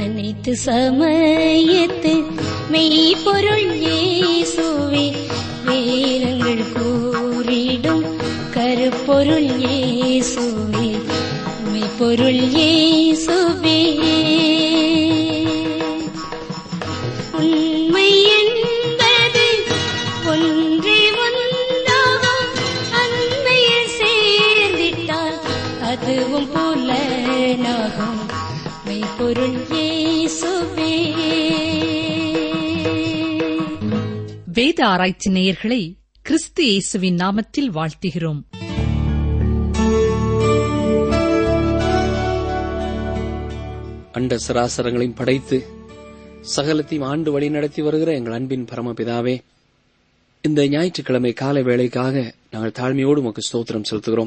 அனைத்து சமயத்து மெய்ப்பொருள் இயேசுவே வேதங்கள் கூறிடும் கருப்பொருள் இயேசுவே மெய்ப்பொருள் இயேசுவே உண்மை என்பது ஒன்றே ஒன்றாகும் அண்மையில் சேர்ந்திட்டால் அதுவும் புலனாகும் மெய்ப்பொருள் இயேசுவே வேத ஆராய்ச்சி நேயர்களை கிறிஸ்து இயேசுவின் நாமத்தில் வாழ்த்துகிறோம் அண்ட சராசரங்களையும் படைத்து சகலத்தையும் ஆண்டு வழி நடத்தி வருகிற எங்கள் அன்பின் பரமபிதாவே இந்த ஞாயிற்றுக்கிழமை காலை வேளைக்காக நாங்கள் தாழ்மையோடு உமக்கு ஸ்தோத்திரம் செலுத்துகிறோம்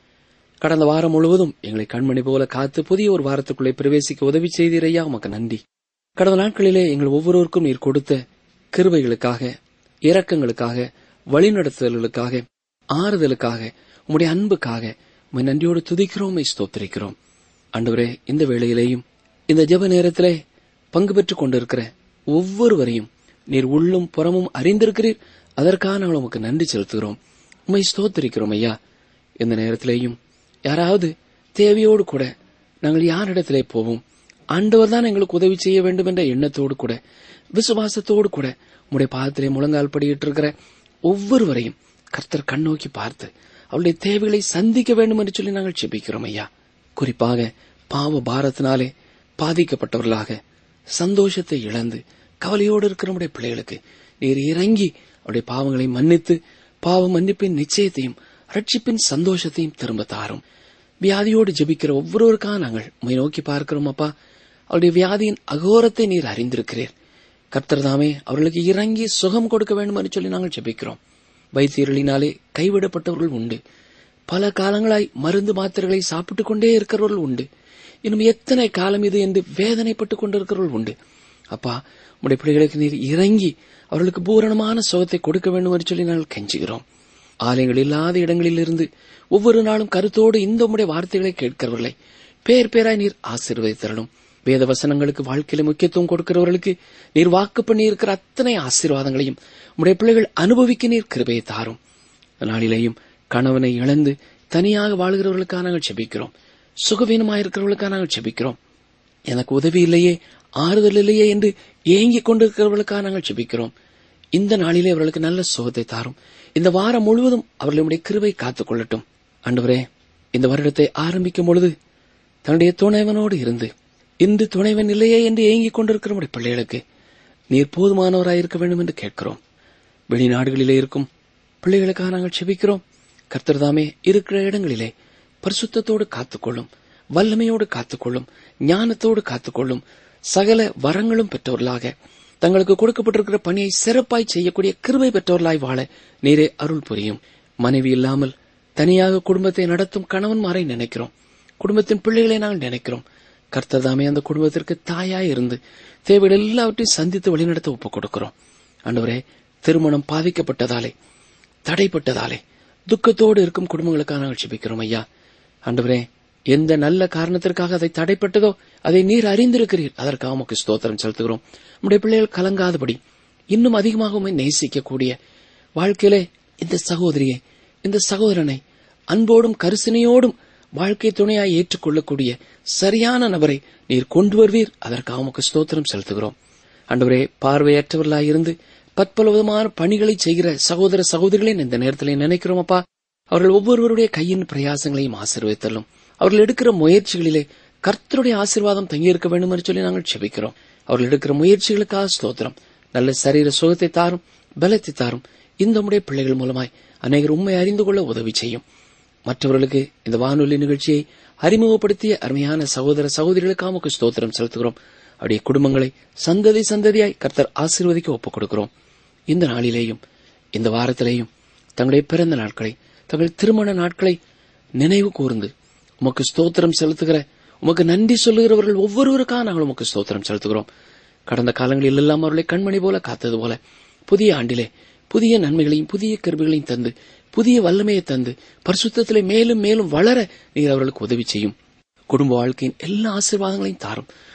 கடந்த வாரம் முழுவதும் எங்களை கண்மணி போல காத்து புதிய ஒரு வாரத்துக்குள்ளே பிரவேசிக்க உதவி செய்தீரையா உமக்கு நன்றி கடந்த நாட்களிலே எங்கள் ஒவ்வொருவருக்கும் நீர் கொடுத்த கிருபைகளுக்காக இரக்கங்களுக்காக வழிநடத்துதல்களுக்காக ஆறுதலுக்காக உம்முடைய அன்புக்காக உம்மை நன்றியோடு துதிக்கிறோம் உம்மை ஸ்தோத்திரிக்கிறோம் ஆண்டவரே இந்த வேளையிலேயும் இந்த ஜெப நேரத்திலே பங்கு பெற்றுக் கொண்டிருக்கிற ஒவ்வொருவரையும் நீர் உள்ளும் புறமும் அறிந்திருக்கிறீர் அதற்காக நாங்கள் உமக்கு நன்றி செலுத்துகிறோம் உம்மை ஸ்தோத்திரிக்கிறோம் ஐயா இந்த நேரத்திலேயும் யாராவது தேவையோடு கூட நாங்கள் யாரிடத்திலே போவோம் ஆண்டவர் தான் எங்களுக்கு உதவி செய்ய வேண்டும் என்ற எண்ணத்தோடு கூட விசுவாசத்தோடு கூட உம்முடைய பாதத்திலே முழங்கால் படியிட்டு இருக்கிற ஒவ்வொருவரையும் கர்த்தர் கண்ணோக்கி பார்த்து அவருடைய தேவைகளை சந்திக்க வேண்டும் என்று சொல்லி நாங்கள் செபிக்கிறோம் ஐயா குறிப்பாக பாவ பாரத்தினாலே பாதிக்கப்பட்டவர்களாக சந்தோஷத்தை இழந்து கவலையோடு இருக்கிற நம்முடைய பிள்ளைகளுக்கு நீர் இறங்கி அவருடைய பாவங்களை மன்னித்து பாவ மன்னிப்பின் நிச்சயத்தையும் ரட்சிப்பின் சந்தோஷத்தையும் திரும்ப தாரும் வியாதியோடு ஜெபிக்கிற ஒவ்வொருவருக்காக நாங்கள் உம்மை நோக்கி பார்க்கிறோம் அப்பா அவருடைய வியாதியின் அகோரத்தை நீர் அறிந்திருக்கிறீர் கர்த்தர் தாமே அவர்களுக்கு இறங்கி சுகம் கொடுக்க வேண்டும் என்று சொல்லி நாங்கள் ஜெபிக்கிறோம் வைத்தியர்களினாலே கைவிடப்பட்டவர்கள் உண்டு பல காலங்களாய் மருந்து மாத்திரைகளை சாப்பிட்டுக் கொண்டே இருக்கிறவர்கள் உண்டு இன்னும் எத்தனை காலம் இது என்று வேதனைப்பட்டுக் கொண்டிருக்கிறவர்கள் உண்டு அப்பா உடைய பிள்ளைகளுக்கு நீர் இறங்கி அவர்களுக்கு பூரணமான சுகத்தை கொடுக்க வேண்டும் என்று சொல்லி நாங்கள் கெஞ்சுகிறோம் ஆலயங்கள் இல்லாத இடங்களிலிருந்து ஒவ்வொரு நாளும் கருத்தோடு இந்த உம்முடைய வார்த்தைகளை கேட்கிறவர்களை பேர் பேராய் நீர் ஆசீர்வதித்தரணும் வேத வசனங்களுக்கு வாழ்க்கையில முக்கியத்துவம் கொடுக்கிறவர்களுக்கு நீர் வாக்கு பண்ணி இருக்கிற அத்தனை ஆசீர்வாதங்களையும் உம்முடைய பிள்ளைகள் அனுபவிக்க நீர் கிருபையை தாரும் நாளிலேயும் கணவனை இழந்து தனியாக வாழ்கிறவர்களுக்காக நாங்கள் செபிக்கிறோம் சுகவீனமாயிருக்கிறவர்களுக்காக நாங்கள் செபிக்கிறோம் எனக்கு உதவி இல்லையே ஆறுதல் இல்லையே என்று ஏங்கிக் கொண்டிருக்கிறவர்களுக்காக நாங்கள் செபிக்கிறோம் இந்த நாளிலே அவர்களுக்கு நல்ல சுகத்தை தாரும் இந்த வாரம் முழுவதும் அவர்களுடைய கிருபை காத்துக் கொள்ளட்டும் ஆண்டவரே இந்த வருடத்தை ஆரம்பிக்கும் பொழுது தன்னுடைய துணைவனோடு இருந்து இன்று துணைவன் இல்லையே என்று ஏங்கிக் கொண்டிருக்கிற நம்முடைய பிள்ளைகளுக்கு நீர் போதுமானவராயிருக்க வேண்டும் என்று கேட்கிறோம் வெளிநாடுகளிலே இருக்கும் பிள்ளைகளுக்காக நாங்கள் செபிக்கிறோம் கர்த்தர்தாமே இருக்கிற இடங்களிலே பரிசுத்தத்தோடு காத்துக்கொள்ளும் வல்லமையோடு காத்துக்கொள்ளும் ஞானத்தோடு காத்துக்கொள்ளும் சகல வரங்களும் பெற்றவர்களாக தங்களுக்கு கொடுக்கப்பட்டிருக்கிற பணியை சிறப்பாய் செய்யக்கூடிய கிருபை பெற்றவர்களாய் வாழ நீரே அருள் புரியும் மனைவி இல்லாமல் தனியாக குடும்பத்தை நடத்தும் கணவன்மாரை நினைக்கிறோம் குடும்பத்தின் பிள்ளைகளை நாங்கள் நினைக்கிறோம் கர்த்தர் தாமே அந்த குடும்பத்திற்கு தாயாய் இருந்து தேவைகள் எல்லாவற்றையும் சந்தித்து வழிநடத்த ஒப்புக் கொடுக்கிறோம் ஆண்டவரே திருமணம் பாதிக்கப்பட்டதாலே தடைப்பட்டதாலே துக்கத்தோடு இருக்கும் குடும்பங்களுக்காக நாங்கள் ஜெபிக்கிறோம் ஐயா ஆண்டவரே எந்த நல்ல காரணத்திற்காக அதை தடைப்பட்டதோ அதை நீர் அறிந்திருக்கிறீர் அதற்காக உமக்கு ஸ்தோத்திரம் செலுத்துகிறோம் நம்முடைய பிள்ளைகள் கலங்காதபடி இன்னும் அதிகமாக உம்மை நேசிக்கக்கூடிய வாழ்க்கையிலே இந்த சகோதரியை இந்த சகோதரனை அன்போடும் கரிசனையோடும் வாழ்க்கை துணையாய் ஏற்றுக்கொள்ளக்கூடிய சரியான நபரை நீர் கொண்டு வருவீர் அதற்காக உமக்கு ஸ்தோத்திரம் செலுத்துகிறோம் ஆண்டவரே பார்வையற்றவர்களாய் இருந்து பற்பல விதமான பணிகளை செய்கிற சகோதர சகோதரிகளை இந்த நேரத்தில் நினைக்கிறோம் அப்பா அவர்கள் ஒவ்வொருவருடைய கையின் பிரயாசங்களையும் ஆசீர்வதித்தள்ளும் அவர்கள் எடுக்கிற முயற்சிகளிலே கர்த்தருடைய ஆசீர்வாதம் தங்கியிருக்க வேண்டும் என்று சொல்லி நாங்கள் செபிக்கிறோம் அவர்கள் எடுக்கிற முயற்சிகளுக்காக ஸ்தோத்திரம் நல்ல சரீர சுகத்தை தாரும் பலத்தை தாரும் இந்த உடைய பிள்ளைகள் மூலமாய் அநேகர் உண்மை அறிந்து கொள்ள உதவி செய்யும் மற்றவர்களுக்கு இந்த வானொலி நிகழ்ச்சியை அறிமுகப்படுத்திய அருமையான சகோதர சகோதரிகளுக்காக உமக்கு ஸ்தோத்திரம் செலுத்துகிறோம் அவருடைய குடும்பங்களை சந்ததி சந்ததியாய் கர்த்தர் ஆசீர்வதிக்க ஒப்புக் கொடுக்கிறோம் இந்த நாளிலேயும் இந்த வாரத்திலேயும் தங்களுடைய பிறந்த நாட்களை தங்கள் திருமண நாட்களை நினைவு கூர்ந்து உமக்கு ஸ்தோத்திரம் செலுத்துகிற உமக்கு நன்றி சொல்லுகிறவர்கள் ஒவ்வொருவருக்காக நாங்கள் உமக்கு ஸ்தோத்திரம் செலுத்துகிறோம் கடந்த காலங்களில் எல்லாம் அவர்களை கண்மணி போல காத்தது போல புதிய ஆண்டிலே புதிய நன்மைகளையும் புதிய கருவிகளையும் தந்து புதிய வல்லமையை தந்து பரிசுத்தத்திலே மேலும் மேலும் வளர நீர் அவர்களுக்கு உதவி செய்யும் குடும்ப வாழ்க்கையின் எல்லா ஆசீர்வாதங்களையும் தாரும்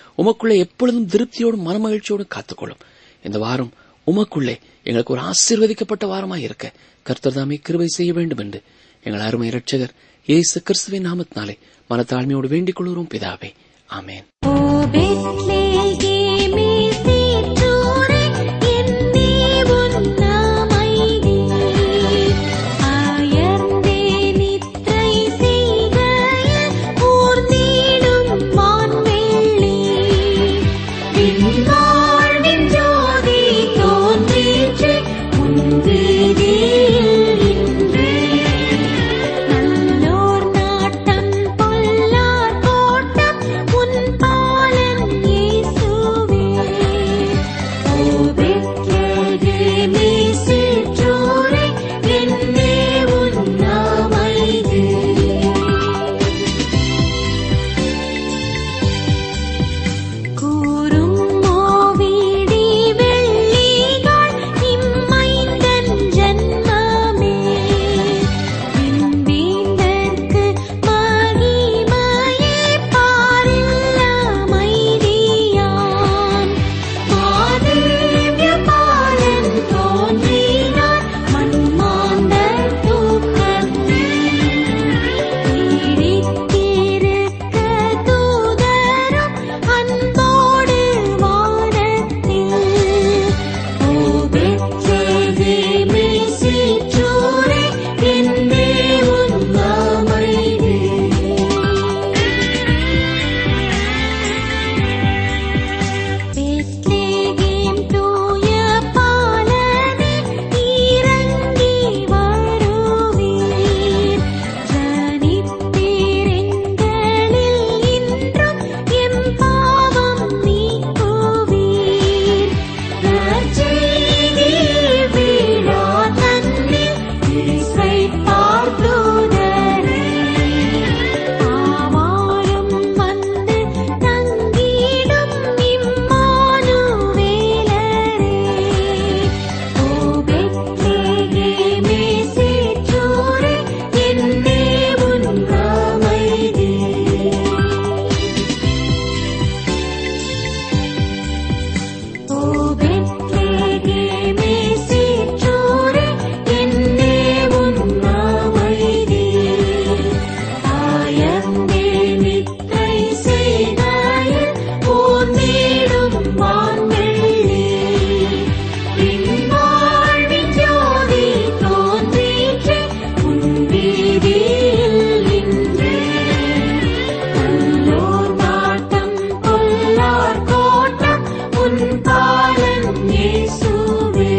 உமக்குள்ளே எப்பொழுதும் திருப்தியோடும் மனமகிழ்ச்சியோடும் காத்துக்கொள்ளும் இந்த வாரம் உமக்குள்ளே எங்களுக்கு ஒரு ஆசீர்வதிக்கப்பட்ட வாரமாய் இருக்க கர்த்தர் தாமே கிருபை செய்ய வேண்டும் என்று எங்கள் அருமை இரட்சகர் இயேசு கிறிஸ்துவின் நாமத்தினாலே மனத்தாழ்மையோடு வேண்டிக் கொள்கிறோம் பிதாவே ஆமேன் ஓ பெத்லகேமே சீற்றோரே என்னே உன்னமைதி ஆயர்ந்தே நித்ரை செய்கையில் ஊர்ந்திடும் வான்வெள்ளி விண்வாழ்வின் ஜோதி தோன்றிற்று உன் வீதியில் இன்று நல்லோர் நாட்டம் பொல்லார் கோட்டம் உன் பாலன் இயேசுவே ஓ பெத்லகேமே சிற்றூரே என்னே உன் அமைதி கூறும் மோவிடி வெள்ளிகள் இம்மைந்தன் ஜன்மமே விண்பீந்தற்கு மகிமையே பாரில் அமைதியான் மாதேவிய பாலன் தோன்றினார் மண்மாந்தர் தூக்கத்தில் பீடித்திருக்க தூதரும் அன்போடு வானத்தில் ஓ பெத்லகேமே சிற்றூரே என்னே உன் அமைதி பெத்லகேம் தூய பாலனே இறங்கி வருவீர் ஜனிப்பீர் எங்களில் இன்றும் எம் பாவம் நீக்குவீர் நற்செய்தி விழா தன்னில் இயேசுவை பார்த்தோதரே ஆவாரம் வந்து தங்கிடும் இம்மானுவேலரே ஓ பெத்லகேமே சிற்றூரே என்னே உன் அமைதி ஓ பெத்லகேமே சிற்றூரே என்னே உன் அமைதி ஆயந்தே நித்ரை செய்கையில் ஊர்ந்திடும் வான்வெள்ளி விண்வாழ்வின் ஜோதி தோன்றிற்று உன் வீதியில் இன்று நல்லோர் நாட்டம் பொல்லார் கோட்டம் உன் பாலன் இயேசுவே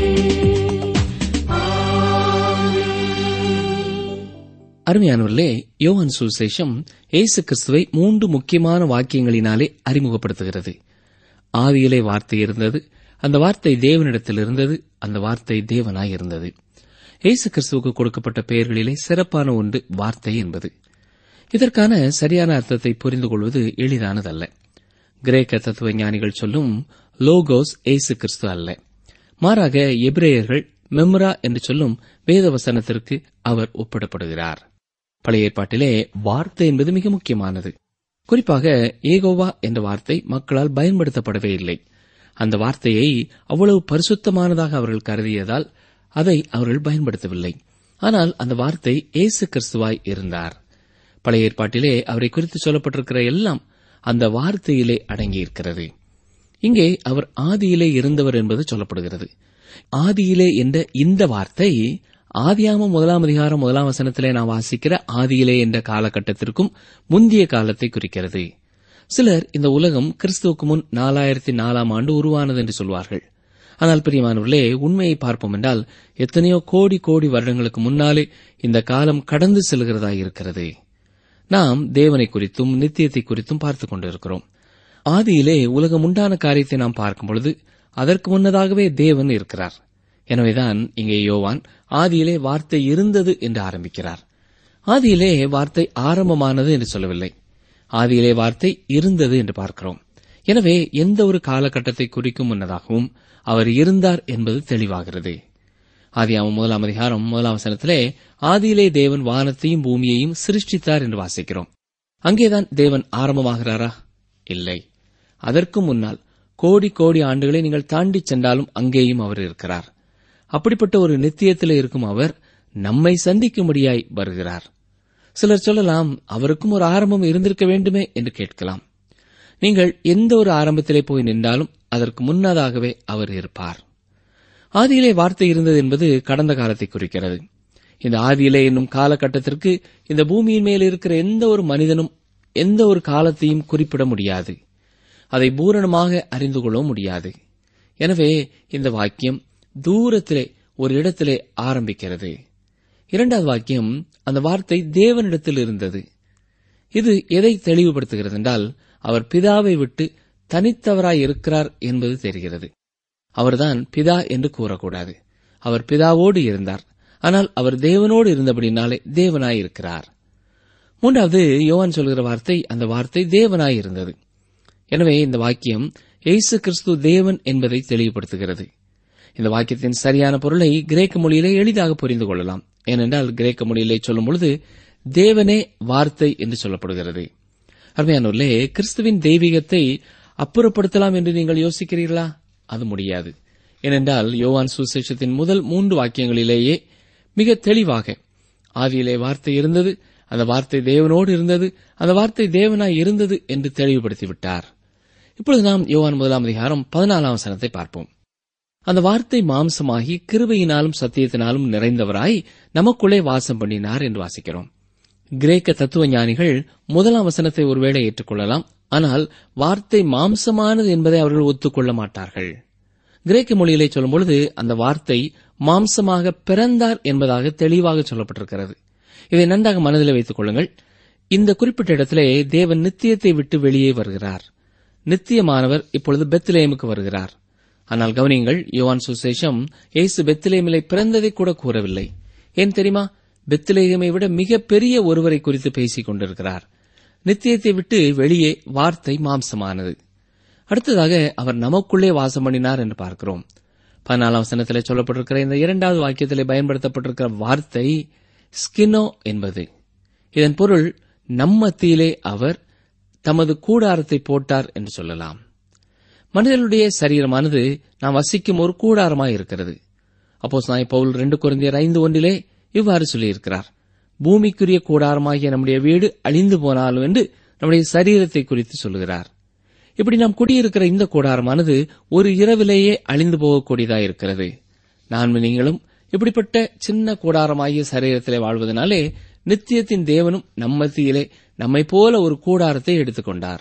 ஆமென் அருமையானவர்களே யோவான் சுவிசேஷம் இயேசு கிறிஸ்துவை மூன்று முக்கியமான வாக்கியங்களினாலே அறிமுகப்படுத்துகிறது ஆதியிலே வார்த்தை இருந்தது அந்த வார்த்தை தேவனிடத்தில் இருந்தது அந்த வார்த்தை தேவனாய் இருந்தது இயேசு கிறிஸ்துவுக்கு கொடுக்கப்பட்ட பெயர்களிலே சிறப்பான ஒன்று வார்த்தை என்பது இதற்கான சரியான அர்த்தத்தை புரிந்து கொள்வது எளிதானதல்ல கிரேக்க தத்துவ ஞானிகள் சொல்லும் லோகோஸ் இயேசு கிறிஸ்து அல்ல மாறாக எபிரேயர்கள் மெம்ரா என்று சொல்லும் வேத வசனத்திற்கு அவர் ஒப்பிடப்படுகிறார் பழைய ஏற்பாட்டிலே வார்த்தை என்பது மிக முக்கியமானது குறிப்பாக ஏகோவா என்ற வார்த்தை மக்களால் பயன்படுத்தப்படவே இல்லை அந்த வார்த்தையை அவ்வளவு பரிசுத்தமானதாக அவர்கள் கருதியதால் அதை அவர்கள் பயன்படுத்தவில்லை ஆனால் அந்த வார்த்தை இயேசு கிறிஸ்துவாய் இருந்தார் பழைய ஏற்பாட்டிலே அவரை குறித்து சொல்லப்பட்டிருக்கிற எல்லாம் அந்த வார்த்தையிலே அடங்கியிருக்கிறது இங்கே அவர் ஆதியிலே இருந்தவர் என்பது சொல்லப்படுகிறது ஆதியிலே என்ற இந்த வார்த்தை ஆதியாமம் முதலாம் அதிகாரம் முதலாம் வசனத்திலே நாம் வாசிக்கிற ஆதியிலே என்ற காலகட்டத்திற்கும் முந்திய காலத்தை குறிக்கிறது சிலர் இந்த உலகம் கிறிஸ்துவுக்கு முன் நாலாயிரத்தி நாலாம் ஆண்டு உருவானது என்று சொல்வார்கள் ஆனால் பிரியமானவர்களே உண்மையை பார்ப்போம் என்றால் எத்தனையோ கோடி கோடி வருடங்களுக்கு முன்னாலே இந்த காலம் கடந்து செல்கிறதாய் இருக்கிறது நாம் தேவனை குறித்தும் நித்தியத்தை குறித்தும் பார்த்துக் கொண்டிருக்கிறோம் ஆதியிலே உலகம் உண்டான காரியத்தை நாம் பார்க்கும் பொழுது அதற்கு முன்னதாகவே தேவன் இருக்கிறார் எனவேதான் இங்கே யோவான் ஆதியிலே வார்த்தை இருந்தது என்று ஆரம்பிக்கிறார் ஆதியிலே வார்த்தை ஆரம்பமானது என்று சொல்லவில்லை ஆதியிலே வார்த்தை இருந்தது என்று பார்க்கிறோம் எனவே எந்த ஒரு காலகட்டத்தை குறிக்கும் முன்னதாகவும் அவர் இருந்தார் என்பது தெளிவாகிறது ஆதியாமம் முதலாம் அதிகாரம் முதலாம் வசனத்திலே ஆதியிலே தேவன் வானத்தையும் பூமியையும் சிருஷ்டித்தார் என்று வாசிக்கிறோம் அங்கேதான் தேவன் ஆரம்பமாகிறாரா இல்லை அதற்கு முன்னால் கோடி கோடி ஆண்டுகளை நீங்கள் தாண்டி சென்றாலும் அங்கேயும் அவர் இருக்கிறார் அப்படிப்பட்ட ஒரு நித்தியத்தில் இருக்கும் அவர் நம்மை சந்திக்கும்படியாய் வருகிறார் சிலர் சொல்லலாம் அவருக்கும் ஒரு ஆரம்பம் இருந்திருக்க வேண்டுமே என்று கேட்கலாம் நீங்கள் எந்த ஒரு ஆரம்பத்திலே போய் நின்றாலும் அதற்கு முன்னதாகவே அவர் இருப்பார் ஆதியிலே வார்த்தை இருந்தது என்பது கடந்த காலத்தை குறிக்கிறது இந்த ஆதியிலே என்னும் காலகட்டத்திற்கு இந்த பூமியின் மேல் இருக்கிற எந்த ஒரு மனிதனும் எந்த ஒரு காலத்தையும் குறிப்பிட முடியாது அதை பூரணமாக அறிந்து கொள்ள முடியாது எனவே இந்த வாக்கியம் தூரத்திலே ஒரு இடத்திலே ஆரம்பிக்கிறது இரண்டாவது வாக்கியம் அந்த வார்த்தை தேவனிடத்தில் இருந்தது இது எதை தெளிவுபடுத்துகிறது என்றால் அவர் பிதாவை விட்டு தனித்தவராய் இருக்கிறார் என்பது தெரிகிறது அவர்தான் பிதா என்று கூறக்கூடாது அவர் பிதாவோடு இருந்தார் ஆனால் அவர் தேவனோடு இருந்தபடினாலே தேவனாய் இருக்கிறார் மூன்றாவது யோவான் சொல்கிற வார்த்தை அந்த வார்த்தை தேவனாய் இருந்தது எனவே இந்த வாக்கியம் இயேசு கிறிஸ்து தேவன் என்பதை தெளிவுபடுத்துகிறது இந்த வாக்கியத்தின் சரியான பொருளை கிரேக்க மொழியிலே எளிதாக புரிந்து கொள்ளலாம் ஏனென்றால் கிரேக்க மொழியிலே சொல்லும் பொழுது தேவனே வார்த்தை என்று சொல்லப்படுகிறது அருமையானோர்களே கிறிஸ்துவின் தெய்வீகத்தை அப்புறப்படுத்தலாம் என்று நீங்கள் யோசிக்கிறீர்களா அது முடியாது ஏனென்றால் யோவான் சுசேஷத்தின் முதல் மூன்று வாக்கியங்களிலேயே மிக தெளிவாக ஆதியிலே வார்த்தை இருந்தது அந்த வார்த்தை தேவனோடு இருந்தது அந்த வார்த்தை தேவனாய் இருந்தது என்று தெளிவுபடுத்திவிட்டார் இப்பொழுது நாம் யோவான் முதலாம் அதிகாரம் பதினாலாம் வசனத்தை பார்ப்போம் அந்த வார்த்தை மாம்சமாகி கிருபையினாலும் சத்தியத்தினாலும் நிறைந்தவராய் நமக்குள்ளே வாசம் பண்ணினார் என்று வாசிக்கிறோம் கிரேக்க தத்துவ ஞானிகள் முதலாம் வசனத்தை ஒருவேளை ஏற்றுக்கொள்ளலாம் ஆனால் வார்த்தை மாம்சமானது என்பதை அவர்கள் ஒத்துக்கொள்ள மாட்டார்கள் கிரேக்க மொழியிலே சொல்லும் பொழுது அந்த வார்த்தை மாம்சமாக பிறந்தார் என்பதாக தெளிவாக சொல்லப்பட்டிருக்கிறது இதை நன்றாக மனதில் வைத்துக் கொள்ளுங்கள் இந்த குறிப்பிட்ட இடத்திலே தேவன் நித்தியத்தை விட்டு வெளியே வருகிறார் நித்தியமானவர் இப்பொழுது பெத்லேமுக்கு வருகிறார் ஆனால் கவனியங்கள் யோவான் சுசேஷம் இயேசு பெத்லேமிலே பிறந்ததை கூட கூறவில்லை ஏன் தெரியுமா பெத்லேகமை விட மிக பெரிய ஒருவரை குறித்து பேசிக் கொண்டிருக்கிறார் நித்தியத்தை விட்டு வெளியே வார்த்தை மாம்சமானது அடுத்ததாக அவர் நமக்குள்ளே வாசம் பண்ணினார் என்று பார்க்கிறோம் பதினாலாம் வசனத்திலே சொல்லப்பட்டிருக்கிற இந்த இரண்டாவது வாக்கியத்திலே பயன்படுத்தப்பட்டிருக்கிற வார்த்தை ஸ்கினோ என்பது இதன் பொருள் நம் மத்தியிலே அவர் தமது கூடாரத்தை போட்டார் என்று சொல்லலாம் மனிதனுடைய சரீரமானது நாம் வசிக்கும் ஒரு கூடாரமாய் இருக்கிறது அப்போ நாய் பவுல் ரெண்டு குழந்தையர் ஐந்து ஒன்றிலே இவ்வாறு சொல்லியிருக்கிறார் பூமிக்குரிய கூடாரமாகிய நம்முடைய வீடு அழிந்து போனாலும் என்று நம்முடைய சரீரத்தை குறித்து சொல்லுகிறார் இப்படி நாம் குடியிருக்கிற இந்த கூடாரமானது ஒரு இரவிலேயே அழிந்து போகக்கூடியதாய் இருக்கிறது நான் நீங்களும் இப்படிப்பட்ட சின்ன கூடாரமாகிய சரீரத்திலே வாழ்வதனாலே நித்தியத்தின் தேவனும் நம்மத்தியிலே நம்மை போல ஒரு கூடாரத்தை எடுத்துக்கொண்டார்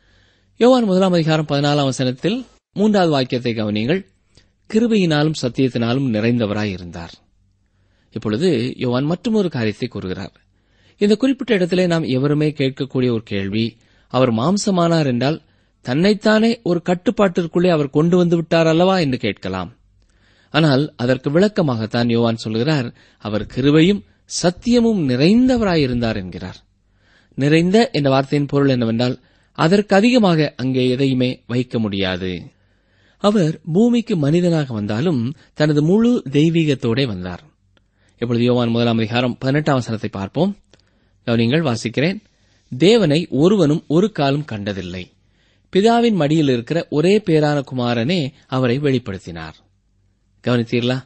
யோவான் முதலாம் அதிகாரம் பதினாலாம் வசனத்தில் மூன்றாவது வாக்கியத்தை கவனியுங்கள் கிருபையினாலும் சத்தியத்தினாலும் நிறைந்தவராய் இருந்தார் இப்பொழுது யோவான் மற்றொரு காரியத்தை கூறுகிறார் இந்த குறிப்பிட்ட இடத்திலே நாம் எவருமே கேட்கக்கூடிய ஒரு கேள்வி அவர் மாம்சமானார் என்றால் தன்னைத்தானே ஒரு கட்டுப்பாட்டிற்குள்ளே அவர் கொண்டு வந்து விட்டார் அல்லவா என்று கேட்கலாம் ஆனால் அதற்கு விளக்கமாகத்தான் யோவான் சொல்கிறார் அவர் கிருபையும் சத்தியமும் நிறைந்தவராயிருந்தார் என்கிறார் நிறைந்த என்ற வார்த்தையின் பொருள் என்னவென்றால் அதற்கு அதிகமாக அங்கே எதையுமே வைக்க முடியாது அவர் பூமிக்கு மனிதனாக வந்தாலும் தனது முழு தெய்வீகத்தோடே வந்தார் இப்பொழுது யோவான் முதலாம் அதிகாரம் பதினெட்டாம் வசனத்தை பார்ப்போம் கவனிங்கள் வாசிக்கிறேன் தேவனை ஒருவனும் ஒரு காலம் கண்டதில்லை பிதாவின் மடியில் இருக்கிற ஒரே பேரான குமாரனே அவரை வெளிப்படுத்தினார் கவனித்தீர்களா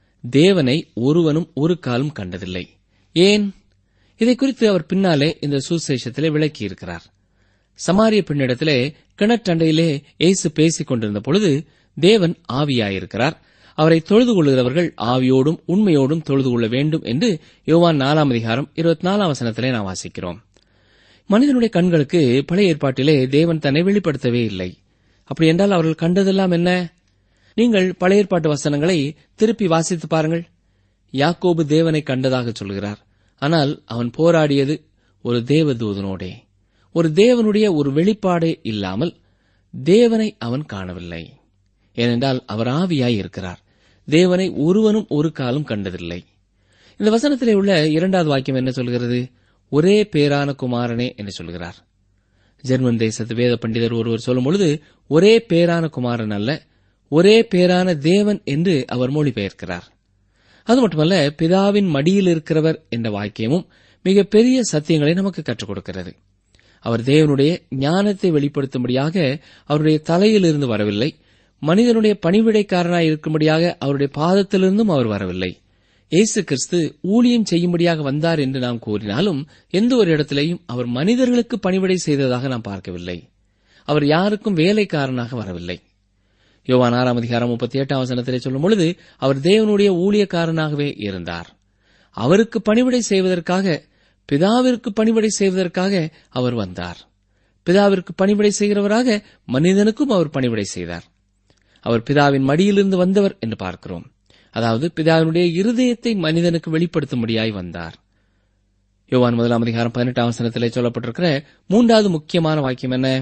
தேவனை ஒருவனும் ஒரு காலம் கண்டதில்லை ஏன் இதை குறித்து அவர் பின்னாலே இந்த சுசேஷத்திலே விளக்கியிருக்கிறார் சமாரிய பெண்ணிடத்திலே கிணற்றண்டையிலே இயேசு பேசிக் கொண்டிருந்த பொழுது தேவன் ஆவியாயிருக்கிறார் அவரை தொழுது கொள்கிறவர்கள் ஆவியோடும் உண்மையோடும் தொழுது கொள்ள வேண்டும் என்று யோவான் நாலாம் அதிகாரம் இருபத்தி நாலாம் வசனத்திலே நாம் வாசிக்கிறோம் மனிதனுடைய கண்களுக்கு பழைய ஏற்பாட்டிலே தேவன் தன்னை வெளிப்படுத்தவே இல்லை அப்படி என்றால் அவர்கள் கண்டதெல்லாம் என்ன நீங்கள் பழைய ஏற்பாட்டு வசனங்களை திருப்பி வாசித்து பாருங்கள் யாக்கோபு தேவனை கண்டதாக சொல்கிறார் ஆனால் அவன் போராடியது ஒரு தேவதூதனோடே ஒரு தேவனுடைய ஒரு வெளிப்பாடே இல்லாமல் தேவனை அவன் காணவில்லை ஏனென்றால் அவர் ஆவியாய் இருக்கிறார் தேவனை ஒருவனும் ஒரு காலம் கண்டதில்லை இந்த வசனத்திலே உள்ள இரண்டாவது வாக்கியம் என்ன சொல்கிறது ஒரே பேரான குமாரனே என்று சொல்கிறார் ஜெர்மன் தேசத்து வேத பண்டிதர் ஒருவர் சொல்லும் பொழுது ஒரே பேரான குமாரன் அல்ல ஒரே பேரான தேவன் என்று அவர் மொழிபெயர்க்கிறார் அது மட்டுமல்ல பிதாவின் மடியில் இருக்கிறவர் என்ற வாக்கியமும் மிக பெரிய சத்தியங்களை நமக்கு கற்றுக் கொடுக்கிறது அவர் தேவனுடைய ஞானத்தை வெளிப்படுத்தும்படியாக அவருடைய தலையிலிருந்து வரவில்லை மனிதனுடைய பணிவிடைக்காரனாய் இருக்கும்படியாக அவருடைய பாதத்திலிருந்தும் அவர் வரவில்லை இயேசு கிறிஸ்து ஊழியம் செய்யும்படியாக வந்தார் என்று நாம் கூறினாலும் எந்த ஒரு இடத்திலேயும் அவர் மனிதர்களுக்கு பணிவிடை செய்ததாக நாம் பார்க்கவில்லை அவர் யாருக்கும் வேலைக்காரனாக வரவில்லை யோவான் ஆறாம் அதிகாரம் முப்பத்தி எட்டாம் வசனத்திலே சொல்லும் பொழுது அவர் தேவனுடைய ஊழியக்காரனாகவே இருந்தார் அவருக்கு பணிவிடை செய்வதற்காக பிதாவிற்கு பணிவிடை செய்வதற்காக அவர் வந்தார் பிதாவிற்கு பணிவிடை செய்கிறவராக மனிதனுக்கும் அவர் பணிவிடை செய்தார் அவர் பிதாவின் மடியிலிருந்து வந்தவர் என்று பார்க்கிறோம் அதாவது பிதாவினுடைய இருதயத்தை மனிதனுக்கு வெளிப்படுத்தும்படியாய் வந்தார் யோவான் முதலாம் அதிகாரம் பதினெட்டாம் வசனத்திலே சொல்லப்பட்டிருக்கிற மூன்றாவது முக்கியமான வாக்கியம் என்ன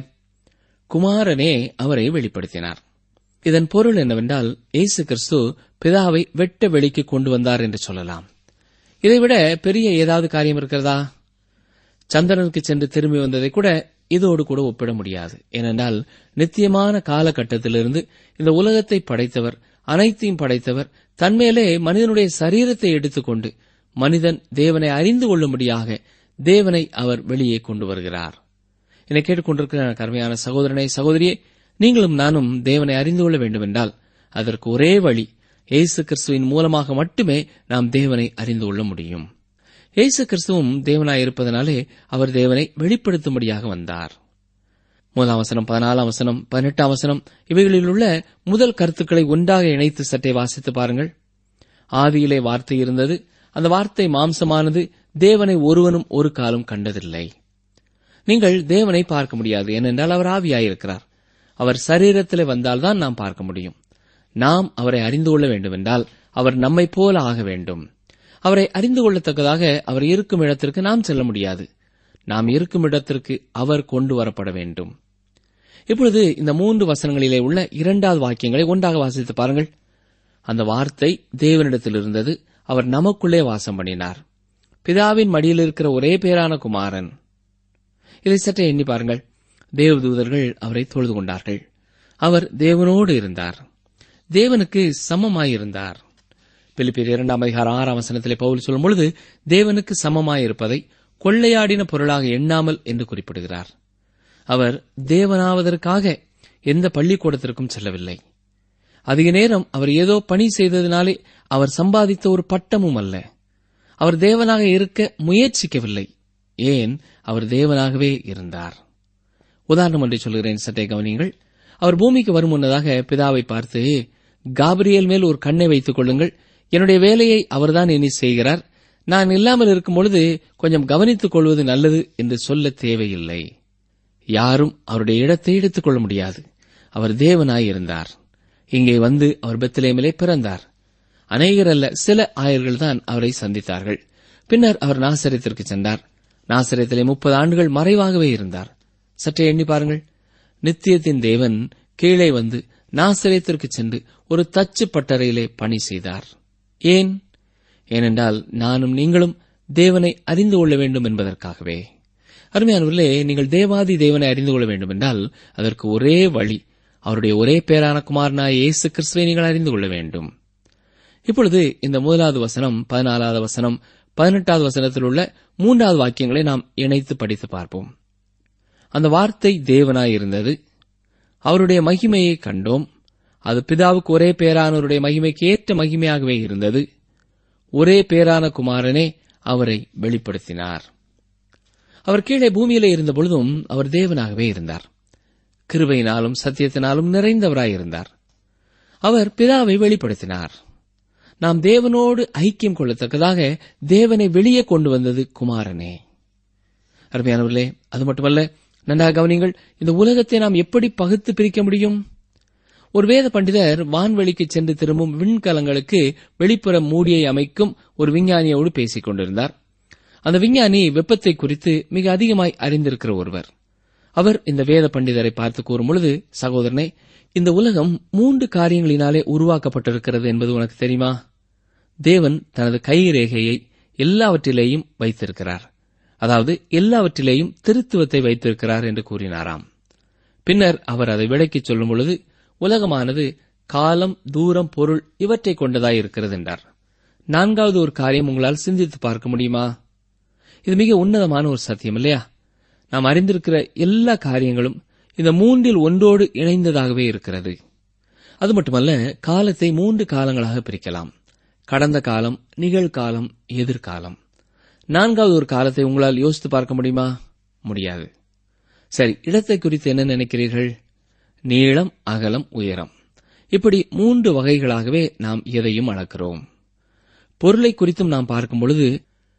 குமாரனே அவரை வெளிப்படுத்தினார் இதன் பொருள் என்னவென்றால் இயேசு கிறிஸ்து பிதாவை வெட்ட வெளிக்கு கொண்டு வந்தார் என்று சொல்லலாம் இதைவிட பெரிய ஏதாவது காரியம் இருக்கிறதா சந்திரனுக்கு சென்று திரும்பி வந்ததை கூட இதோடு கூட ஒப்பிட முடியாது ஏனென்றால் நித்தியமான காலகட்டத்திலிருந்து இந்த உலகத்தை படைத்தவர் அனைத்தையும் படைத்தவர் தன்மேலே மனிதனுடைய சரீரத்தை எடுத்துக்கொண்டு மனிதன் தேவனை அறிந்து கொள்ளும்படியாக தேவனை அவர் வெளியே கொண்டு வருகிறார் என்னை கேட்டுக்கொண்டிருக்கிற எனக்கு அருமையான சகோதரனை சகோதரியே நீங்களும் நானும் தேவனை அறிந்து கொள்ள வேண்டுமென்றால் அதற்கு ஒரே வழி இயேசு கிறிஸ்துவின் மூலமாக மட்டுமே நாம் தேவனை அறிந்து கொள்ள முடியும் இயேசு கிறிஸ்துவும் தேவனாய் இருப்பதனாலே அவர் தேவனை வெளிப்படுத்தும்படியாக வந்தார் முதலாம் வசனம் பதினாலாம் வசனம் பதினெட்டாம் வசனம் இவைகளில் உள்ள முதல் கருத்துக்களை ஒன்றாக இணைத்து சற்றே வாசித்து பாருங்கள் ஆதியிலே வார்த்தை இருந்தது அந்த வார்த்தை மாம்சமானது தேவனை ஒருவனும் ஒரு காலம் கண்டதில்லை நீங்கள் தேவனை பார்க்க முடியாது ஏனென்றால் அவர் ஆவியாயிருக்கிறார் அவர் சரீரத்திலே வந்தால்தான் நாம் பார்க்க முடியும் நாம் அவரை அறிந்து கொள்ள வேண்டுமென்றால் அவர் நம்மைப் போல ஆக வேண்டும் அவரை அறிந்து கொள்ளத்தக்கதாக அவர் இருக்கும் இடத்திற்கு நாம் செல்ல முடியாது நாம் இருக்கும் இடத்திற்கு அவர் கொண்டு வரப்பட வேண்டும் இப்பொழுது இந்த மூன்று வசனங்களிலே உள்ள இரண்டாவது வாக்கியங்களை ஒன்றாக வாசித்து பாருங்கள் அந்த வார்த்தை தேவனிடத்தில் இருந்தது அவர் நமக்குள்ளே வாசம் பண்ணினார் பிதாவின் மடியில் இருக்கிற ஒரே பேரான குமாரன் இதை சற்றே எண்ணி பாருங்கள் தேவதூதர்கள் அவரை தொழுது கொண்டார்கள் அவர் தேவனோடு இருந்தார் தேவனுக்கு சமமாயிருந்தார் பிலிப்பியர் இரண்டாம் அதிகாரம் ஆறாம் வசனத்திலே பவுல் சொல்லும் பொழுது தேவனுக்கு சமமாயிருப்பதை கொள்ளையாடின பொருளாக எண்ணாமல் என்று குறிப்பிடுகிறார் அவர் தேவனாவதற்காக எந்த பள்ளிக்கூடத்திற்கும் செல்லவில்லை அதிக நேரம் அவர் ஏதோ பணி செய்ததினாலே அவர் சம்பாதித்த ஒரு பட்டமும் அல்ல அவர் தேவனாக இருக்க முயற்சிக்கவில்லை ஏன் அவர் தேவனாகவே இருந்தார் உதாரணம் ஒன்றை சொல்கிறேன் சற்றே கவனியுங்கள் அவர் பூமிக்கு வரும் முன்னதாக பிதாவை பார்த்து காபிரியல் மேல் ஒரு கண்ணை வைத்துக் கொள்ளுங்கள் என்னுடைய வேலையை அவர்தான் இனி செய்கிறார் நான் இல்லாமல் இருக்கும் பொழுது கொஞ்சம் கவனித்துக் கொள்வது நல்லது என்று சொல்ல தேவையில்லை யாரும் அவருடைய இடத்தை எடுத்துக் கொள்ள முடியாது அவர் தேவனாய் இருந்தார் இங்கே வந்து அவர் பெத்திலேமிலே பிறந்தார் அநேகர் அல்ல சில ஆயர்கள் தான் அவரை சந்தித்தார்கள் பின்னர் அவர் நாசரத்திற்கு சென்றார் நாசரத்திலே முப்பது ஆண்டுகள் மறைவாகவே இருந்தார் சற்றே எண்ணி பாருங்கள் நித்தியத்தின் தேவன் கீழே வந்து நாசரேத்திற்கு சென்று ஒரு தச்சு பட்டறையிலே பணி செய்தார் ஏன் ஏனென்றால் நானும் நீங்களும் தேவனை அறிந்து கொள்ள வேண்டும் என்பதற்காகவே அருமையானவர்களே நீங்கள் தேவாதி தேவனை அறிந்து கொள்ள வேண்டும் என்றால் அதற்கு ஒரே வழி அவருடைய ஒரே பேரான குமாரனாய இயேசு கிறிஸ்துவை நீங்கள் அறிந்து கொள்ள வேண்டும் இப்பொழுது இந்த முதலாவது வசனம் பதினாலாவது வசனம் பதினெட்டாவது வசனத்தில் உள்ள மூன்றாவது வாக்கியங்களை நாம் இணைத்து படித்து பார்ப்போம் அந்த வார்த்தை தேவனாய் இருந்தது அவருடைய மகிமையை கண்டோம் அது பிதாவுக்கு ஒரே பேரானவருடைய மகிமைக்கு ஏற்ற மகிமையாகவே இருந்தது ஒரே பேரான குமாரனே அவரை வெளிப்படுத்தினார் அவர் கீழே பூமியிலே இருந்த பொழுதும் அவர் தேவனாகவே இருந்தார் கிருபையினாலும் சத்தியத்தினாலும் நிறைந்தவராயிருந்தார் அவர் பிதாவை வெளிப்படுத்தினார் நாம் தேவனோடு ஐக்கியம் கொள்ளத்தக்கதாக தேவனை வெளியே கொண்டு வந்தது குமாரனே அருமையானவர்களே அது மட்டுமல்ல நன்றாக கவனிங்கள் இந்த உலகத்தை நாம் எப்படி பகுத்து பிரிக்க முடியும் ஒரு வேத பண்டிதர் வான்வெளிக்கு சென்று திரும்பும் விண்கலங்களுக்கு வெளிப்புற மூடியை அமைக்கும் ஒரு விஞ்ஞானியோடு பேசிக் கொண்டிருந்தார் அந்த விஞ்ஞானி வெப்பத்தை குறித்து மிக அதிகமாய் அறிந்திருக்கிற ஒருவர் அவர் இந்த வேத பண்டிதரை பார்த்து கூறும் பொழுது சகோதரனே இந்த உலகம் மூன்று காரியங்களினாலே உருவாக்கப்பட்டிருக்கிறது என்பது உனக்கு தெரியுமா தேவன் தனது கை ரேகையை எல்லாவற்றிலேயும் வைத்திருக்கிறார் அதாவது எல்லாவற்றிலேயும் திருத்துவத்தை வைத்திருக்கிறார் என்று கூறினாராம் பின்னர் அவர் அதை விளக்கிச் சொல்லும் பொழுது உலகமானது காலம் தூரம் பொருள் இவற்றை கொண்டதாய் இருக்கிறது என்றார் நான்காவது ஒரு காரியம் உங்களால் சிந்தித்து பார்க்க முடியுமா இது மிக உன்னதமான ஒரு சத்தியம் இல்லையா நாம் அறிந்திருக்கிற எல்லா காரியங்களும் இந்த மூன்றில் ஒன்றோடு இணைந்ததாகவே இருக்கிறது அது மட்டுமல்ல காலத்தை மூன்று காலங்களாக பிரிக்கலாம் கடந்த காலம் நிகழ்காலம் எதிர்காலம் நான்காவது ஒரு காலத்தை உங்களால் யோசித்து பார்க்க முடியுமா முடியாது சரி இடத்தை குறித்து என்ன நினைக்கிறீர்கள் நீளம் அகலம் உயரம் இப்படி மூன்று வகைகளாகவே நாம் எதையும் அளக்கிறோம் பொருளை குறித்தும் நாம் பார்க்கும் பொழுது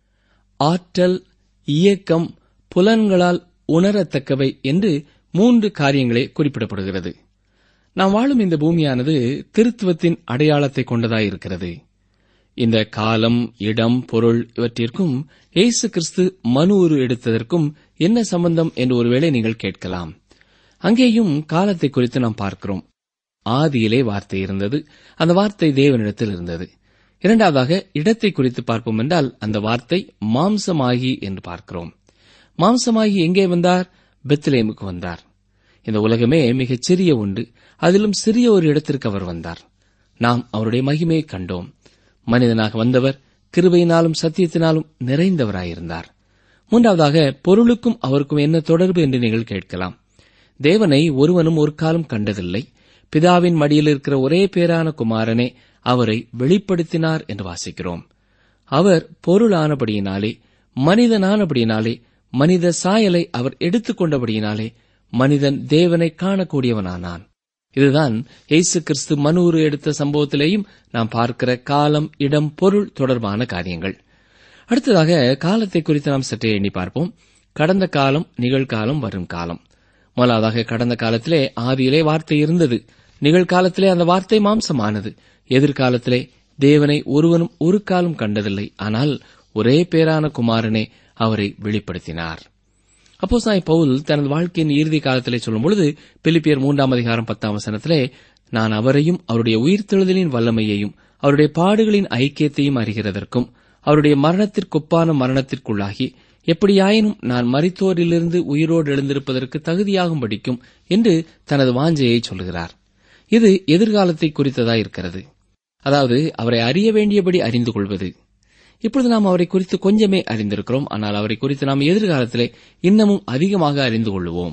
ஆற்றல் இயக்கம் புலன்களால் உணரத்தக்கவை என்று மூன்று காரியங்களே குறிப்பிடப்படுகிறது நாம் வாழும் இந்த பூமியானது திருத்துவத்தின் அடையாளத்தை கொண்டதாயிருக்கிறது இந்த காலம் இடம் பொருள் இவற்றிற்கும் இயேசு கிறிஸ்து மனு உரு எடுத்ததற்கும் என்ன சம்பந்தம் என்று ஒருவேளை நீங்கள் கேட்கலாம் அங்கேயும் காலத்தை குறித்து நாம் பார்க்கிறோம் ஆதியிலே வார்த்தை இருந்தது அந்த வார்த்தை தேவனிடத்தில் இருந்தது இரண்டாவதாக இடத்தை குறித்து பார்ப்போம் என்றால் அந்த வார்த்தை மாம்சமாகி என்று பார்க்கிறோம் மாம்சமாகி எங்கே வந்தார் பெத்லேமுக்கு வந்தார் இந்த உலகமே மிகச் சிறிய ஒன்று அதிலும் சிறிய ஒரு இடத்திற்கு அவர் வந்தார் நாம் அவருடைய மகிமையை கண்டோம் மனிதனாக வந்தவர் கிருபையினாலும் சத்தியத்தினாலும் நிறைந்தவராயிருந்தார் மூன்றாவதாக பொருளுக்கும் அவருக்கும் என்ன தொடர்பு என்று நீங்கள் கேட்கலாம் தேவனை ஒருவனும் ஒரு காலம் கண்டதில்லை பிதாவின் மடியில் இருக்கிற ஒரே பேரான குமாரனே அவரை வெளிப்படுத்தினார் என்று வாசிக்கிறோம் அவர் பொருளானபடியினாலே மனிதனானபடியினாலே மனித சாயலை அவர் எடுத்துக்கொண்டபடியினாலே மனிதன் தேவனை காணக்கூடியவனானான் இதுதான் இயேசு கிறிஸ்து மனூறு எடுத்த சம்பவத்திலேயும் நாம் பார்க்கிற காலம் இடம் பொருள் தொடர்பான காரியங்கள் அடுத்ததாக காலத்தை குறித்து நாம் சற்றே எண்ணி பார்ப்போம் கடந்த காலம் நிகழ்காலம் வரும் காலம் முதலாவதாக கடந்த காலத்திலே ஆதியிலே வார்த்தை இருந்தது நிகழ்காலத்திலே அந்த வார்த்தை மாம்சமானது எதிர்காலத்திலே தேவனை ஒருவனும் ஒரு காலம் கண்டதில்லை ஆனால் ஒரே பேரான குமாரனே அவரை வெளிப்படுத்தினார் அப்போ சாய் பவுல் தனது வாழ்க்கையின் இறுதி காலத்திலே சொல்லும் பொழுது பிலிப்பியர் மூன்றாம் அதிகாரம் பத்தாம் வசனத்திலே நான் அவரையும் அவருடைய உயிர்த்தெழுதலின் வல்லமையையும் அவருடைய பாடுகளின் ஐக்கியத்தையும் அறிகிறதற்கும் அவருடைய மரணத்திற்கொப்பான மரணத்திற்குள்ளாகி எப்படியாயினும் நான் மரித்தோரிலிருந்து உயிரோடு எழுந்திருப்பதற்கு தகுதியாகும் படிக்கும் என்று தனது வாஞ்சையை சொல்கிறார் இது எதிர்காலத்தை குறித்ததாயிருக்கிறது அதாவது அவரை அறிய வேண்டியபடி அறிந்து கொள்வது இப்பொழுது நாம் அவரை குறித்து கொஞ்சமே அறிந்திருக்கிறோம் ஆனால் அவரை குறித்து நாம் எதிர்காலத்திலே இன்னமும் அதிகமாக அறிந்து கொள்வோம்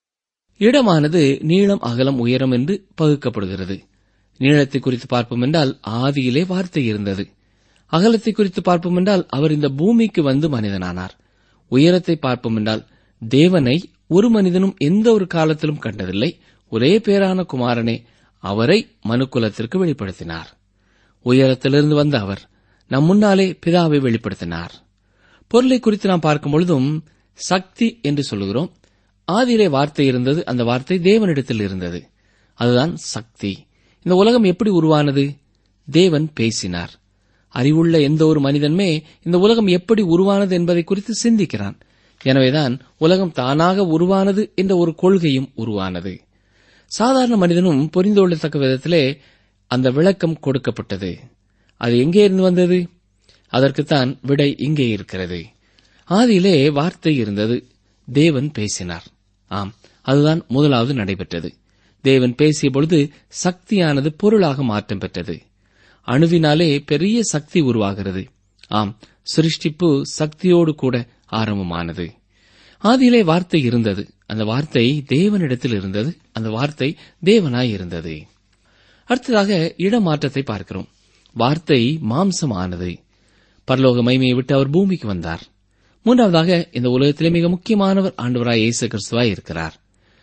இடமானது நீளம் அகலம் உயரம் என்று பகுக்கப்படுகிறது நீளத்தை குறித்து பார்ப்போம் என்றால் ஆதியிலே வார்த்தை இருந்தது அகலத்தை குறித்து பார்ப்போம் என்றால் அவர் இந்த பூமிக்கு வந்து மனிதனானார் உயரத்தை பார்ப்போம் என்றால் தேவனை ஒரு மனிதனும் எந்த ஒரு காலத்திலும் கண்டதில்லை ஒரே பேரான குமாரனே அவரை மனுக்குலத்திற்கு வெளிப்படுத்தினார் உயரத்திலிருந்து வந்த அவர் நம் முன்னாலே பிதாவை வெளிப்படுத்தினார் பொருளை குறித்து நாம் பார்க்கும் பொழுதும் சக்தி என்று சொல்லுகிறோம் ஆதியிலே வார்த்தை இருந்தது அந்த வார்த்தை தேவனிடத்தில் இருந்தது அதுதான் சக்தி இந்த உலகம் எப்படி உருவானது தேவன் பேசினார் அறிவுள்ள எந்த ஒரு மனிதனுமே இந்த உலகம் எப்படி உருவானது என்பதை குறித்து சிந்திக்கிறான் எனவேதான் உலகம் தானாக உருவானது என்ற ஒரு கொள்கையும் உருவானது சாதாரண மனிதனும் புரிந்து கொள்ளத்தக்க விதத்திலே அந்த விளக்கம் கொடுக்கப்பட்டது அது எங்கே இருந்து வந்தது அதற்குத்தான் விடை இங்கே இருக்கிறது ஆதியிலே வார்த்தை இருந்தது தேவன் பேசினார் ஆம் அதுதான் முதலாவது நடைபெற்றது தேவன் பேசிய பொழுது சக்தியானது பொருளாக மாற்றம் பெற்றது அணுவினாலே பெரிய சக்தி உருவாகிறது ஆம் சிருஷ்டிப்பு சக்தியோடு கூட ஆரம்பமானது ஆதியிலே வார்த்தை இருந்தது அந்த வார்த்தை தேவனிடத்தில் இருந்தது அந்த வார்த்தை தேவனாய் இருந்தது அடுத்ததாக இடமாற்றத்தை பார்க்கிறோம் வார்த்தை மாம்சமானது பரலோக மைமையை விட்டு அவர் பூமிக்கு வந்தார் மூன்றாவதாக இந்த உலகத்திலே மிக முக்கியமானவர் ஆண்டவராய் இயேசு கிறிஸ்துவாய் இருக்கிறார்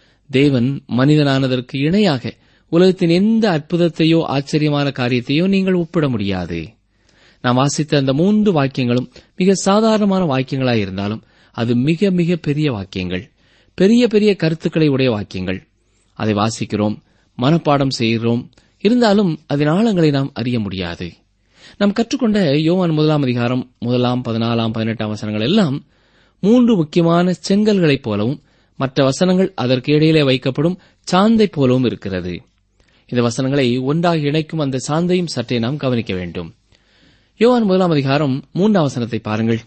தேவன் மனிதனானதற்கு இணையாக உலகத்தின் எந்த அற்புதத்தையோ ஆச்சரியமான காரியத்தையோ நீங்கள் ஒப்பிட முடியாது நாம் வாசித்த அந்த மூன்று வாக்கியங்களும் மிக சாதாரணமான வாக்கியங்களாய் இருந்தாலும் அது மிக மிக பெரிய வாக்கியங்கள் பெரிய பெரிய கருத்துக்களை உடைய வாக்கியங்கள் அதை வாசிக்கிறோம் மனப்பாடம் செய்கிறோம் இருந்தாலும் அதன் ஆழங்களை நாம் அறிய முடியாது நாம் கற்றுக்கொண்ட யோவான் முதலாம் அதிகாரம் முதலாம் பதினாலாம் பதினெட்டாம் வசனங்கள் எல்லாம் மூன்று முக்கியமான செங்கல்களைப் போலவும் மற்ற வசனங்கள் அதற்கு இடையிலே வைக்கப்படும் சாந்தை போலவும் இருக்கிறது இந்த வசனங்களை ஒன்றாக இணைக்கும் அந்த சாந்தையும் சற்றே நாம் கவனிக்க வேண்டும் யோவான் முதலாம் அதிகாரம் மூன்றாம் வசனத்தை பாருங்கள்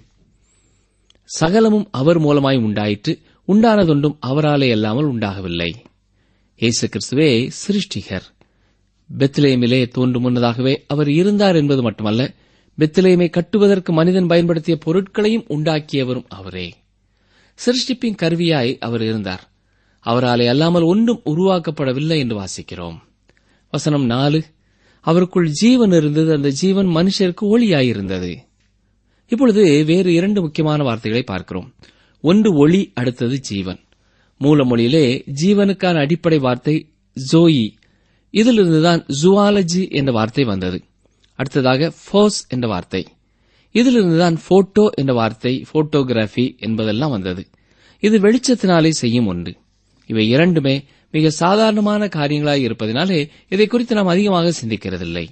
சகலமும் அவர் மூலமாய் உண்டாயிற்று உண்டானதொன்றும் அவராலே அல்லாமல் உண்டாகவில்லை இயேசு கிறிஸ்துவே சிருஷ்டிகர் பெத்லேமிலே தோன்றும் முன்னதாகவே அவர் இருந்தார் என்பது மட்டுமல்ல பெத்லேமை கட்டுவதற்கு மனிதன் பயன்படுத்திய பொருட்களையும் உண்டாக்கியவரும் அவரே சிருஷ்டிப்பின் கருவியாய் அவர் இருந்தார் அவராலே அல்லாமல் ஒன்றும் உருவாக்கப்படவில்லை என்று வாசிக்கிறோம் வசனம் நாலு அவருக்குள் ஜீவன் இருந்தது அந்த ஜீவன் மனுஷருக்கு ஒளியாயிருந்தது இப்பொழுது வேறு இரண்டு முக்கியமான வார்த்தைகளை பார்க்கிறோம் ஒன்று ஒளி அடுத்தது ஜீவன் மூலமொழியிலே ஜீவனுக்கான அடிப்படை வார்த்தை ஜோயி இதிலிருந்துதான் ஜுவாலஜி என்ற வார்த்தை வந்தது அடுத்ததாக ஃபோஸ் என்ற வார்த்தை இதிலிருந்துதான் போட்டோ என்ற வார்த்தை போட்டோகிராஃபி என்பதெல்லாம் வந்தது இது வெளிச்சத்தினாலே செய்யும் ஒன்று இவை இரண்டுமே மிக சாதாரணமான காரியங்களாய் இருப்பதினாலே இதை குறித்து நாம் அதிகமாக சிந்திக்கிறதில்லை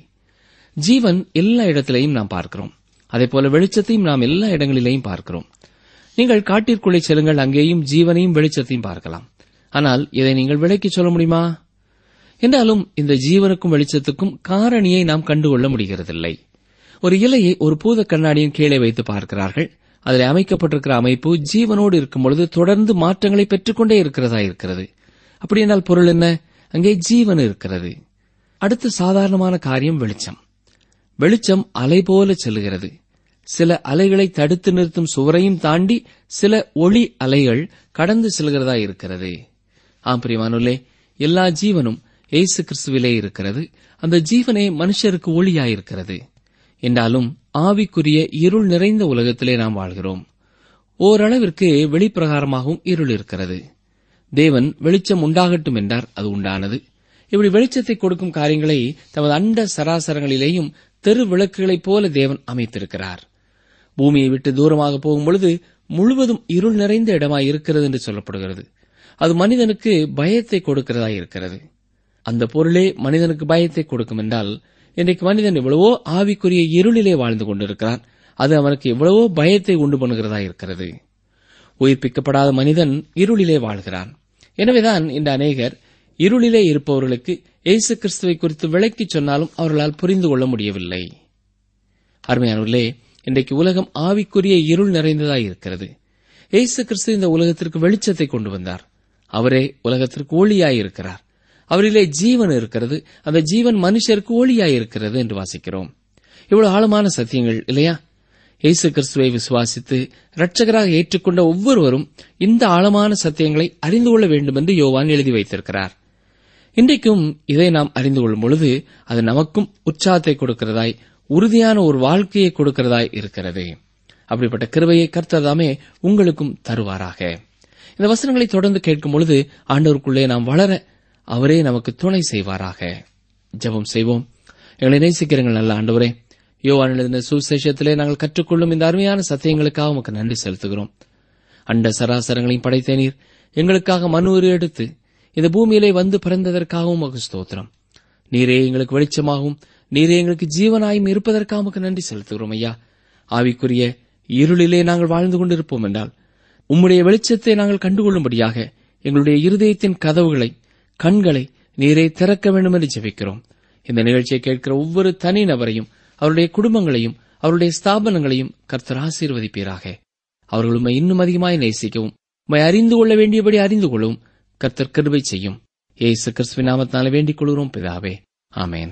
ஜீவன் எல்லா இடத்திலையும் நாம் பார்க்கிறோம் அதேபோல வெளிச்சத்தையும் நாம் எல்லா இடங்களிலேயும் பார்க்கிறோம் நீங்கள் காட்டிற்குள்ளே செல்லுங்கள் அங்கேயும் ஜீவனையும் வெளிச்சத்தையும் பார்க்கலாம் ஆனால் இதை நீங்கள் விலைக்கு சொல்ல முடியுமா என்றாலும் இந்த ஜீவனுக்கும் வெளிச்சத்துக்கும் காரணியை நாம் கண்டுகொள்ள முடிகிறதில்லை ஒரு இலையை ஒரு பூத கண்ணாடியின் கீழே வைத்து பார்க்கிறார்கள் அதில் அமைக்கப்பட்டிருக்கிற அமைப்பு ஜீவனோடு இருக்கும் பொழுது தொடர்ந்து மாற்றங்களை பெற்றுக்கொண்டே இருக்கிறதா இருக்கிறது அப்படி என்றால் பொருள் என்ன அங்கே ஜீவன் இருக்கிறது அடுத்து சாதாரணமான காரியம் வெளிச்சம் வெளிச்சம் அலை போல செல்லுகிறது சில அலைகளை தடுத்து நிறுத்தும் சுவரையும் தாண்டி சில ஒளி அலைகள் கடந்து செல்கிறதா இருக்கிறது ஆம் பிரியமானுள்ளே எல்லா ஜீவனும் இயேசு கிறிஸ்துவிலே இருக்கிறது அந்த ஜீவனே மனுஷருக்கு ஒளியாயிருக்கிறது என்றாலும் ஆவிக்குரிய இருள் நிறைந்த உலகத்திலே நாம் வாழ்கிறோம் ஓரளவிற்கு வெளிப்பிரகாரமாகவும் இருள் இருக்கிறது தேவன் வெளிச்சம் உண்டாகட்டும் என்றார் அது உண்டானது இப்படி வெளிச்சத்தை கொடுக்கும் காரியங்களை தமது அண்ட சராசரங்களிலேயும் தெரு விளக்குகளைப் போல தேவன் அமைத்திருக்கிறார் பூமியை விட்டு தூரமாக போகும் பொழுது முழுவதும் இருள் நிறைந்த இடமாய் இருக்கிறது என்று சொல்லப்படுகிறது அது மனிதனுக்கு பயத்தை கொடுக்கிறதா இருக்கிறது அந்த பொருளே மனிதனுக்கு பயத்தை கொடுக்கும் என்றால் இன்றைக்கு மனிதன் எவ்வளவோ ஆவிக்குரிய இருளிலே வாழ்ந்து கொண்டிருக்கிறான் அது அவனுக்கு எவ்வளவோ பயத்தை உண்டு பண்ணுகிறதா இருக்கிறது உயிர்ப்பிக்கப்படாத மனிதன் இருளிலே வாழ்கிறான் எனவேதான் இந்த அநேகர் இருளிலே இருப்பவர்களுக்கு இயேசு கிறிஸ்துவை குறித்து விளக்கிச் சொன்னாலும் அவர்களால் புரிந்து கொள்ள முடியவில்லை அருமையானவர்களே இன்றைக்கு உலகம் ஆவிக்குரிய இருள் நிறைந்ததாய் இருக்கிறது இயேசு கிறிஸ்து இந்த உலகத்திற்கு வெளிச்சத்தை கொண்டு வந்தார் அவரே உலகத்திற்கு ஒளியாயிருக்கிறார் அவரிலே ஜீவன் இருக்கிறது அந்த ஜீவன் மனுஷருக்கு ஒளியாயிருக்கிறது என்று வாசிக்கிறோம் இவ்வளவு ஆழமான சத்தியங்கள் இல்லையா இயேசு கிறிஸ்துவை விசுவாசித்து இரட்சகராக ஏற்றுக்கொண்ட ஒவ்வொருவரும் இந்த ஆழமான சத்தியங்களை அறிந்து கொள்ள வேண்டும் என்று யோவான் எழுதி வைத்திருக்கிறார் இன்றைக்கும் இதை நாம் அறிந்து கொள்ளும் பொழுது அது நமக்கும் உற்சாகத்தை கொடுக்கிறதாய் உறுதியான ஒரு வாழ்க்கையை கொடுக்கிறதாய் இருக்கிறது அப்படிப்பட்ட கிருபையை கர்த்ததாமே உங்களுக்கும் தருவாராக இந்த வசனங்களை தொடர்ந்து கேட்கும் பொழுது ஆண்டவருக்குள்ளே நாம் வளர அவரே நமக்கு துணை செய்வாராக ஜெபம் செய்வோம் எங்களை நேசிக்கிறீங்கள் நல்ல ஆண்டவரே யோவான் எழுதின சுசேஷத்திலே நாங்கள் கற்றுக்கொள்ளும் இந்த அருமையான சத்தியங்களுக்காக உமக்கு நன்றி செலுத்துகிறோம் அண்ட சராசரங்களையும் படைத்த நீர் எங்களுக்காக மனு எடுத்து இந்த பூமியிலே வந்து பிறந்ததற்காகவும் உமக்கு ஸ்தோத்திரம் நீரே எங்களுக்கு வெளிச்சமாகவும் நீரே எங்களுக்கு ஜீவனாயும் இருப்பதற்காக உமக்கு நன்றி செலுத்துகிறோம் ஐயா ஆவிக்குரிய இருளிலே நாங்கள் வாழ்ந்து கொண்டிருப்போம் என்றால் உம்முடைய வெளிச்சத்தை நாங்கள் கண்டுகொள்ளும்படியாக எங்களுடைய இருதயத்தின் கதவுகளை கண்களை நீரே திறக்க வேண்டும் என்று ஜெபிக்கிறோம் இந்த நிகழ்ச்சியை கேட்கிற ஒவ்வொரு தனி நபரையும் அவருடைய குடும்பங்களையும் அவருடைய ஸ்தாபனங்களையும் கர்த்தர் ஆசீர்வதிப்பீராக அவர்கள் உம்மை இன்னும் அதிகமாய் நேசிக்கவும் உம்மை அறிந்து கொள்ள வேண்டியபடி அறிந்து கொள்ளவும் கர்த்தர் கிருபை செய்யும் ஏசு கிறிஸ்துவின் நாமத்தினாலே வேண்டிக் கொள்கிறோம் பிதாவே ஆமேன்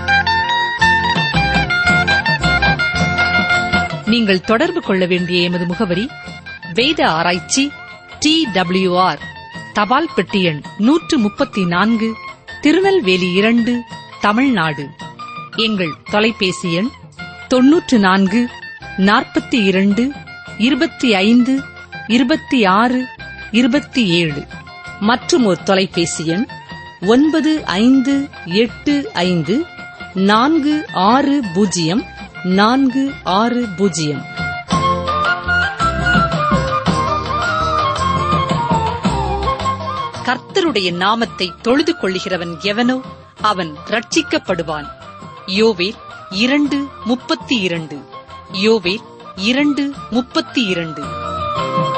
நீங்கள் தொடர்பு கொள்ள வேண்டிய எமது முகவரி வேத ஆராய்ச்சி டி ஆர் தபால் பெட்டி எண் நூற்று முப்பத்தி நான்கு திருநெல்வேலி இரண்டு தமிழ்நாடு எங்கள் தொலைபேசி எண் தொன்னூற்று நான்கு நாற்பத்தி இரண்டு இருபத்தி ஐந்து இருபத்தி ஆறு இருபத்தி ஏழு மற்றும் ஒரு தொலைபேசி எண் ஒன்பது ஐந்து எட்டு ஐந்து நான்கு ஆறு பூஜ்ஜியம் நான்கு ஆறு பூஜ்ஜியம் கர்த்தருடைய நாமத்தை தொழுது கொள்ளுகிறவன் எவனோ அவன் ரட்சிக்கப்படுவான் யோவேல் இரண்டு முப்பத்தி இரண்டு யோவேல் இரண்டு முப்பத்தி இரண்டு